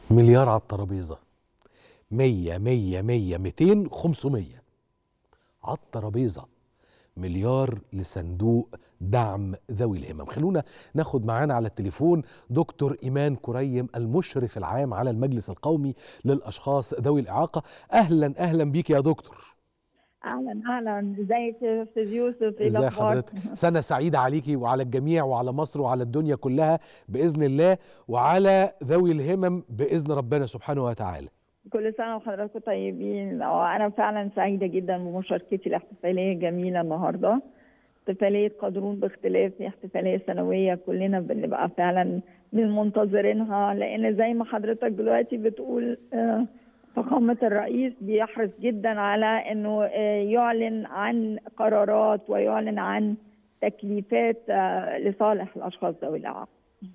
مليار على الترابيزه 100 100 100 200 500 على الترابيزه مليار لصندوق دعم ذوي الهمم خلونا ناخد معانا على التليفون دكتور إيمان كريم المشرف العام على المجلس القومي للأشخاص ذوي الإعاقة أهلا أهلا بيك يا دكتور اهلا اهلا ازيك يا استاذ يوسف ايه ازي الاخبار حضرتك سنة سعيدة عليكي وعلى الجميع وعلى مصر وعلى الدنيا كلها بإذن الله وعلى ذوي الهمم بإذن ربنا سبحانه وتعالى كل سنه وحضراتكم طيبين وانا فعلا سعيده جدا بمشاركتي الاحتفاليه الجميله النهارده احتفاليه قادرون باختلاف هي احتفاليه سنويه كلنا بنبقى فعلا من منتظرينها لان زي ما حضرتك دلوقتي بتقول آه، فخامه الرئيس بيحرص جدا على انه آه، يعلن عن قرارات ويعلن عن تكليفات آه، لصالح الاشخاص ذوي الاعاقه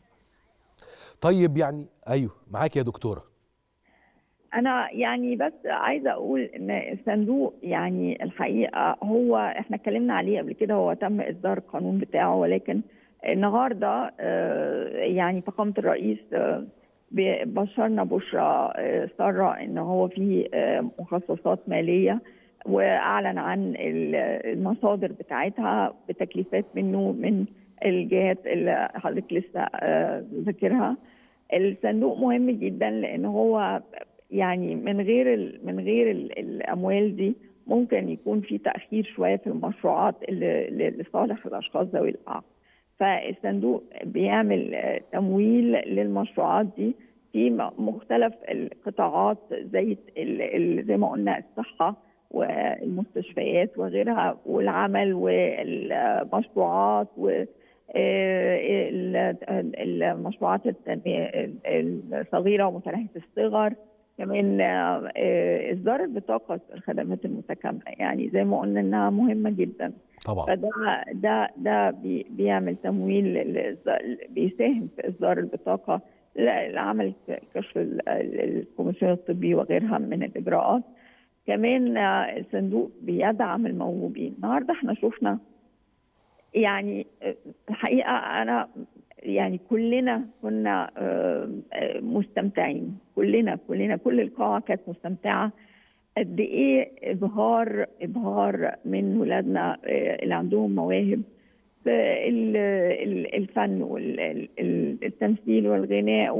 طيب يعني أيوه معاك يا دكتورة انا يعني بس عايزه اقول ان الصندوق يعني الحقيقه هو احنا اتكلمنا عليه قبل كده هو تم اصدار القانون بتاعه ولكن النهارده آه، يعني فخامه الرئيس آه، بشرنا بشرى آه، ساره ان هو في آه، مخصصات ماليه واعلن عن ال- المصادر بتاعتها بتكليفات منه من الجهات اللي حضرتك لسه آه، ذاكرها الصندوق مهم جدا لان هو يعني من غير ال من غير ال الاموال دي ممكن يكون في تاخير شويه في المشروعات اللي اللي لصالح الاشخاص ذوي الاعاقه فالصندوق بيعمل آه، تمويل للمشروعات دي في م- مختلف القطاعات زي ال- ال- زي ما قلنا الصحه والمستشفيات وغيرها والعمل والمشروعات و آه، ال- المشروعات التنمية الصغيرة ومتناهية الصغر كمان آه، آه، إصدار البطاقة الخدمات المتكاملة يعني زي ما قلنا إنها مهمة جدا طبعا فده ده ده بي- بيعمل تمويل للإصدار- بيساهم في إصدار البطاقة ل- لعمل كشف ال- ال- الكوميسيون الطبي وغيرها من الإجراءات كمان آه، الصندوق بيدعم الموهوبين النهارده احنا شفنا يعني آه، الحقيقه انا يعني كلنا كنا آه، آه، مستمتعين كلنا كلنا كل القاعه كانت مستمتعه قد ايه ابهار ابهار من ولادنا آه، اللي عندهم مواهب في ال- ال- الفن والتمثيل والغناء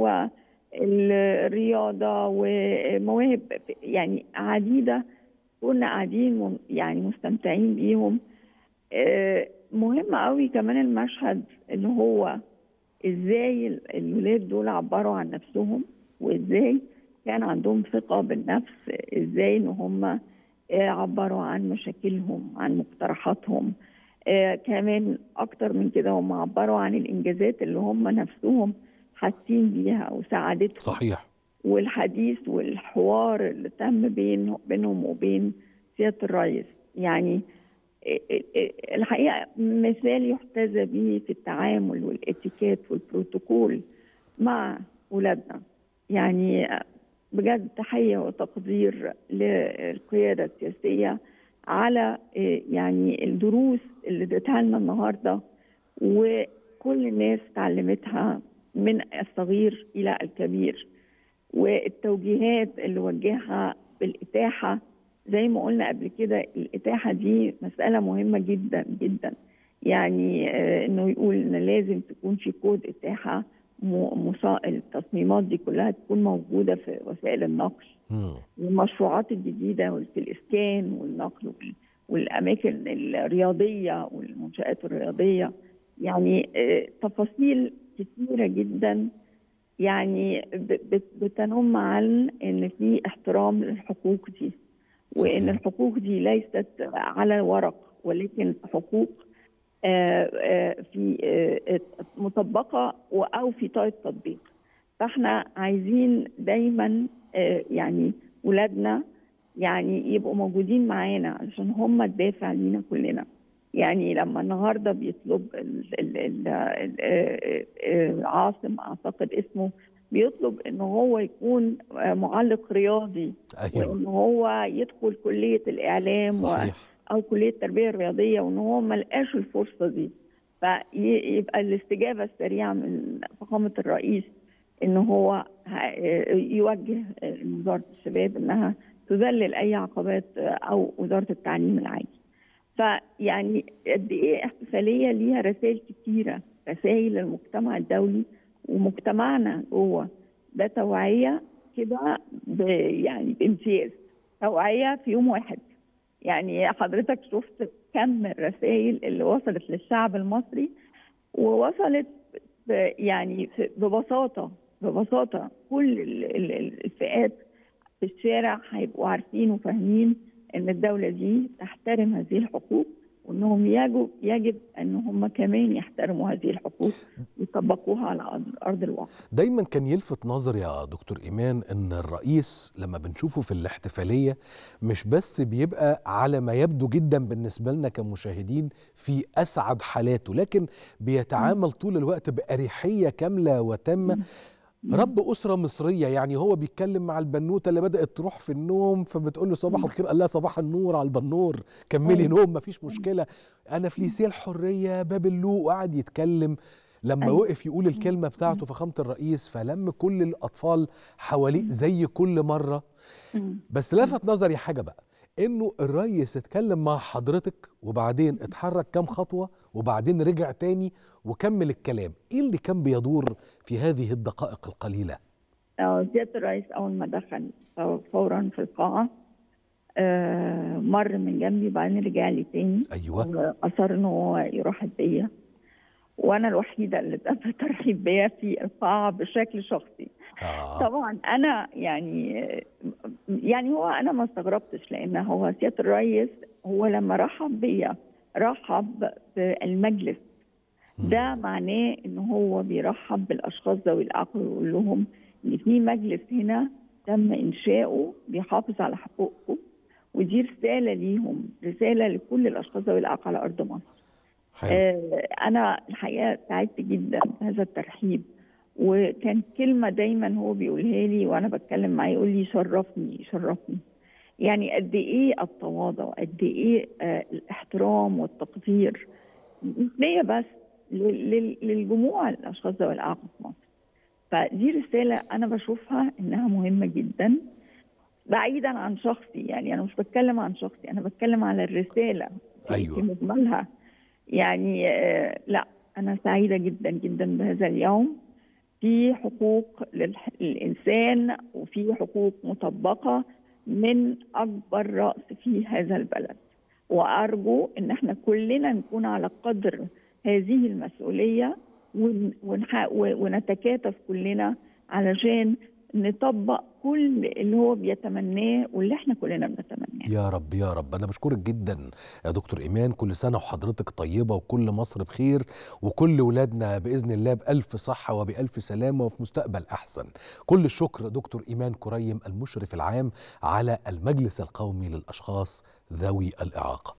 والرياضه ومواهب يعني عديده كنا قاعدين من- يعني مستمتعين بيهم آه، مهم قوي كمان المشهد ان هو ازاي ال- الولاد دول عبروا عن نفسهم وازاي كان عندهم ثقة بالنفس ازاي ان هم آه، عبروا عن مشاكلهم عن مقترحاتهم آه، كمان اكتر من كده هم عبروا عن الانجازات اللي هم نفسهم حاسين بيها وسعادتهم صحيح والحديث والحوار اللي تم بين بينهم وبين سياده الرئيس يعني الحقيقه مثال يحتذى به في التعامل والاتيكيت والبروتوكول مع ولادنا يعني بجد تحيه وتقدير للقياده السياسيه على يعني الدروس اللي اديتها لنا النهارده وكل الناس تعلمتها من الصغير الى الكبير والتوجيهات اللي وجهها بالإتاحة زي ما قلنا قبل كده الإتاحة دي مسألة مهمة جدا جدا يعني آه إنه يقول إن لازم تكون في كود إتاحة م- مصا- التصميمات دي كلها تكون موجودة في وسائل النقل مم. والمشروعات الجديدة في الإسكان والنقل وال- والأماكن الرياضية والمنشآت الرياضية يعني آه، تفاصيل كثيرة جدا يعني ب- بت- بتنم عن ان في احترام للحقوق دي وان صحيح. الحقوق دي ليست على ورق ولكن حقوق آه، آه، في آه، مطبقه و- او في طاقه تطبيق فاحنا عايزين دايما آه، يعني ولادنا يعني يبقوا موجودين معانا علشان هم الدافع لينا كلنا يعني لما النهارده بيطلب ال- ال- ال- ال- آه، آه، عاصم اعتقد اسمه بيطلب ان هو يكون آه، معلق رياضي ايوه وان هو يدخل كليه الاعلام و... صحيح او كليه التربيه الرياضيه وان هو ما لقاش الفرصه دي فيبقى الاستجابه السريعه من فخامه الرئيس ان هو يوجه وزاره الشباب انها تذلل اي عقبات او وزاره التعليم العالي. فيعني قد ايه احتفاليه ليها رسائل كتيره رسائل للمجتمع الدولي ومجتمعنا جوه ده توعيه كده يعني بامتياز توعيه في يوم واحد يعني حضرتك شفت كم الرسائل اللي وصلت للشعب المصري ووصلت يعني ببساطه ببساطه كل الفئات في الشارع هيبقوا عارفين وفاهمين ان الدوله دي تحترم هذه الحقوق وانهم يجب يجب ان هم كمان يحترموا هذه الحقوق ويطبقوها على ارض الواقع. دايما كان يلفت نظري يا دكتور ايمان ان الرئيس لما بنشوفه في الاحتفاليه مش بس بيبقى على ما يبدو جدا بالنسبه لنا كمشاهدين في اسعد حالاته لكن بيتعامل طول الوقت باريحيه كامله وتامه رب أسرة مصرية يعني هو بيتكلم مع البنوتة اللي بدأت تروح في النوم فبتقول له صباح الخير قال لها صباح النور على البنور كملي نوم مفيش مشكلة أنا في ليسيه الحرية باب اللوق وقعد يتكلم لما وقف يقول الكلمة بتاعته فخامة الرئيس فلم كل الأطفال حواليه زي كل مرة بس لفت نظري حاجة بقى انه الريس اتكلم مع حضرتك وبعدين اتحرك كام خطوه وبعدين رجع تاني وكمل الكلام ايه اللي كان بيدور في هذه الدقائق القليله سياده الرئيس اول ما دخل فورا في القاعه آه مر من جنبي وبعدين رجع لي تاني ايوه اصر انه هو يرحب بيا وانا الوحيده اللي تم ترحيب بيا في القاعه بشكل شخصي آه. طبعا انا يعني يعني هو انا ما استغربتش لان هو سياده الرئيس هو لما رحب بيا رحب بالمجلس ده معناه ان هو بيرحب بالاشخاص ذوي العقل ويقول لهم ان في مجلس هنا تم انشاؤه بيحافظ على حقوقكم ودي رساله ليهم رساله لكل الاشخاص ذوي العقل على ارض مصر حلو. آه انا الحقيقه سعدت جدا بهذا الترحيب وكان كلمة دايما هو بيقولها لي وأنا بتكلم معاه يقول لي شرفني شرفني يعني قد إيه التواضع قد إيه آه الاحترام والتقدير مش ليا بس للجموع الأشخاص ذوي الإعاقة في مصر فدي رسالة أنا بشوفها إنها مهمة جدا بعيدا عن شخصي يعني أنا مش بتكلم عن شخصي أنا بتكلم على الرسالة أيوة. في مجملها يعني آه لا أنا سعيدة جدا جدا بهذا اليوم في حقوق للإنسان وفي حقوق مطبقة من أكبر رأس في هذا البلد وأرجو إن احنا كلنا نكون على قدر هذه المسؤولية ونتكاتف كلنا علشان نطبق كل اللي هو بيتمناه واللي احنا كلنا بنتمناه يا رب يا رب انا بشكرك جدا يا دكتور ايمان كل سنه وحضرتك طيبه وكل مصر بخير وكل ولادنا باذن الله بالف صحه وبالف سلامه وفي مستقبل احسن كل الشكر دكتور ايمان كريم المشرف العام على المجلس القومي للاشخاص ذوي الاعاقه